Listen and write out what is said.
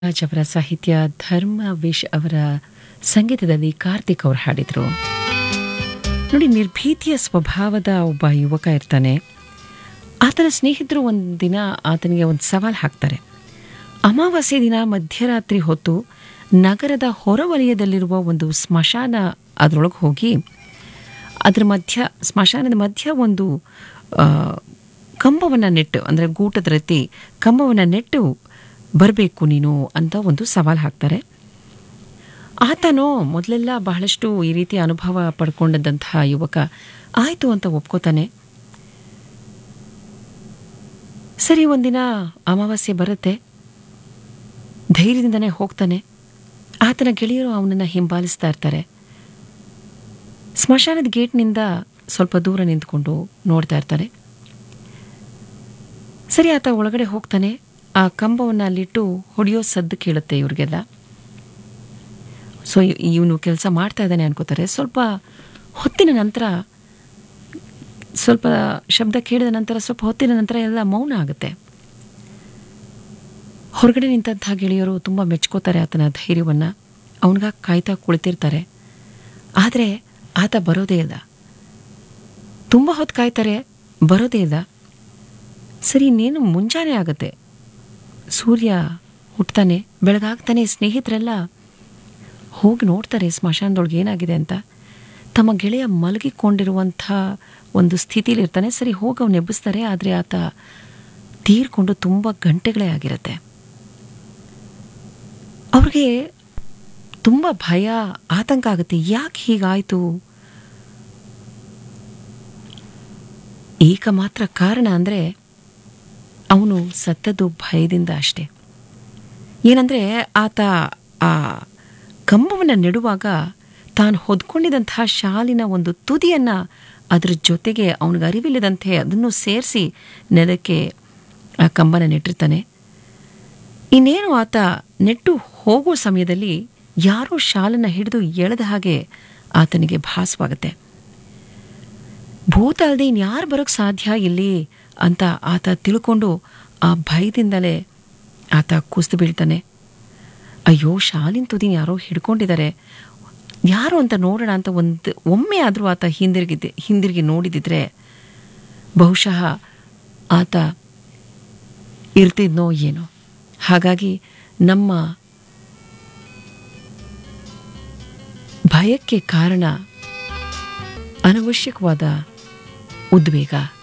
ರಾಜ್ ಅವರ ಸಾಹಿತ್ಯ ಧರ್ಮ ವಿಶ್ ಅವರ ಸಂಗೀತದಲ್ಲಿ ಕಾರ್ತಿಕ್ ಅವರು ಹಾಡಿದರು ನೋಡಿ ನಿರ್ಭೀತಿಯ ಸ್ವಭಾವದ ಒಬ್ಬ ಯುವಕ ಇರ್ತಾನೆ ಆತನ ಸ್ನೇಹಿತರು ಒಂದಿನ ಆತನಿಗೆ ಒಂದು ಸವಾಲು ಹಾಕ್ತಾರೆ ಅಮಾವಾಸ್ಯೆ ದಿನ ಮಧ್ಯರಾತ್ರಿ ಹೊತ್ತು ನಗರದ ಹೊರವಲಯದಲ್ಲಿರುವ ಒಂದು ಸ್ಮಶಾನ ಅದರೊಳಗೆ ಹೋಗಿ ಅದರ ಮಧ್ಯ ಸ್ಮಶಾನದ ಮಧ್ಯ ಒಂದು ಕಂಬವನ್ನು ನೆಟ್ಟು ಅಂದರೆ ಗೂಟದ ರೀತಿ ಕಂಬವನ್ನು ನೆಟ್ಟು ಬರಬೇಕು ನೀನು ಅಂತ ಒಂದು ಸವಾಲು ಹಾಕ್ತಾರೆ ಆತನೋ ಮೊದಲೆಲ್ಲ ಬಹಳಷ್ಟು ಈ ರೀತಿ ಅನುಭವ ಪಡ್ಕೊಂಡಂತಹ ಯುವಕ ಆಯಿತು ಅಂತ ಒಪ್ಕೋತಾನೆ ಸರಿ ಒಂದಿನ ಅಮಾವಾಸ್ಯೆ ಬರುತ್ತೆ ಧೈರ್ಯದಿಂದನೇ ಹೋಗ್ತಾನೆ ಆತನ ಗೆಳೆಯರು ಅವನನ್ನು ಹಿಂಬಾಲಿಸ್ತಾ ಇರ್ತಾರೆ ಸ್ಮಶಾನದ ಗೇಟ್ನಿಂದ ಸ್ವಲ್ಪ ದೂರ ನಿಂತ್ಕೊಂಡು ನೋಡ್ತಾ ಇರ್ತಾರೆ ಸರಿ ಆತ ಒಳಗಡೆ ಹೋಗ್ತಾನೆ ಆ ಕಂಬವನ್ನು ಅಲ್ಲಿಟ್ಟು ಹೊಡೆಯೋ ಸದ್ದು ಕೇಳುತ್ತೆ ಇವ್ರಿಗೆಲ್ಲ ಸೊ ಇವನು ಕೆಲಸ ಮಾಡ್ತಾ ಇದ್ದಾನೆ ಅನ್ಕೋತಾರೆ ಸ್ವಲ್ಪ ಹೊತ್ತಿನ ನಂತರ ಸ್ವಲ್ಪ ಶಬ್ದ ಕೇಳಿದ ನಂತರ ಸ್ವಲ್ಪ ಹೊತ್ತಿನ ನಂತರ ಎಲ್ಲ ಮೌನ ಆಗುತ್ತೆ ಹೊರಗಡೆ ನಿಂತಹ ಗೆಳೆಯರು ತುಂಬ ಮೆಚ್ಕೋತಾರೆ ಆತನ ಧೈರ್ಯವನ್ನು ಅವನಿಗಾಗಿ ಕಾಯ್ತಾ ಕುಳಿತಿರ್ತಾರೆ ಆದರೆ ಆತ ಬರೋದೇ ಇಲ್ಲ ತುಂಬ ಹೊತ್ತು ಕಾಯ್ತಾರೆ ಬರೋದೇ ಇಲ್ಲ ಸರಿ ಇನ್ನೇನು ಮುಂಜಾನೆ ಆಗುತ್ತೆ ಸೂರ್ಯ ಹುಟ್ತಾನೆ ಬೆಳಗಾಗ್ತಾನೆ ಸ್ನೇಹಿತರೆಲ್ಲ ಹೋಗಿ ನೋಡ್ತಾರೆ ಸ್ಮಶಾನದೊಳಗೆ ಏನಾಗಿದೆ ಅಂತ ತಮ್ಮ ಗೆಳೆಯ ಮಲಗಿಕೊಂಡಿರುವಂಥ ಒಂದು ಸ್ಥಿತಿಲಿರ್ತಾನೆ ಸರಿ ಹೋಗಿ ಅವ್ನು ಎಬ್ಬಿಸ್ತಾರೆ ಆದರೆ ಆತ ತೀರ್ಕೊಂಡು ತುಂಬ ಗಂಟೆಗಳೇ ಆಗಿರುತ್ತೆ ಅವ್ರಿಗೆ ತುಂಬ ಭಯ ಆತಂಕ ಆಗುತ್ತೆ ಯಾಕೆ ಹೀಗಾಯಿತು ಏಕ ಮಾತ್ರ ಕಾರಣ ಅಂದರೆ ಅವನು ಸತ್ತದ್ದು ಭಯದಿಂದ ಅಷ್ಟೆ ಏನಂದರೆ ಆತ ಆ ಕಂಬವನ್ನು ನೆಡುವಾಗ ತಾನು ಹೊದ್ಕೊಂಡಿದ್ದಂತಹ ಶಾಲಿನ ಒಂದು ತುದಿಯನ್ನು ಅದರ ಜೊತೆಗೆ ಅವನಿಗೆ ಅರಿವಿಲ್ಲದಂತೆ ಅದನ್ನು ಸೇರಿಸಿ ನೆಲಕ್ಕೆ ಆ ಕಂಬನ ನೆಟ್ಟಿರ್ತಾನೆ ಇನ್ನೇನು ಆತ ನೆಟ್ಟು ಹೋಗೋ ಸಮಯದಲ್ಲಿ ಯಾರೋ ಶಾಲನ್ನು ಹಿಡಿದು ಎಳೆದ ಹಾಗೆ ಆತನಿಗೆ ಭಾಸವಾಗುತ್ತೆ ಭೂತ ಅಲ್ಲದೆ ಇನ್ಯಾರು ಬರೋಕ್ಕೆ ಸಾಧ್ಯ ಇಲ್ಲಿ ಅಂತ ಆತ ತಿಳ್ಕೊಂಡು ಆ ಭಯದಿಂದಲೇ ಆತ ಕುಸಿದು ಬೀಳ್ತಾನೆ ಅಯ್ಯೋ ಶಾಲಿನ ತುದಿನ ಯಾರೋ ಹಿಡ್ಕೊಂಡಿದ್ದಾರೆ ಯಾರು ಅಂತ ನೋಡೋಣ ಅಂತ ಒಂದು ಒಮ್ಮೆ ಆದರೂ ಆತ ಹಿಂದಿರುಗಿದ್ದೆ ಹಿಂದಿರುಗಿ ನೋಡಿದಿದ್ರೆ ಬಹುಶಃ ಆತ ಇರ್ತಿದ್ನೋ ಏನೋ ಹಾಗಾಗಿ ನಮ್ಮ ಭಯಕ್ಕೆ ಕಾರಣ ಅನವಶ್ಯಕವಾದ ಉದ್ವೇಗ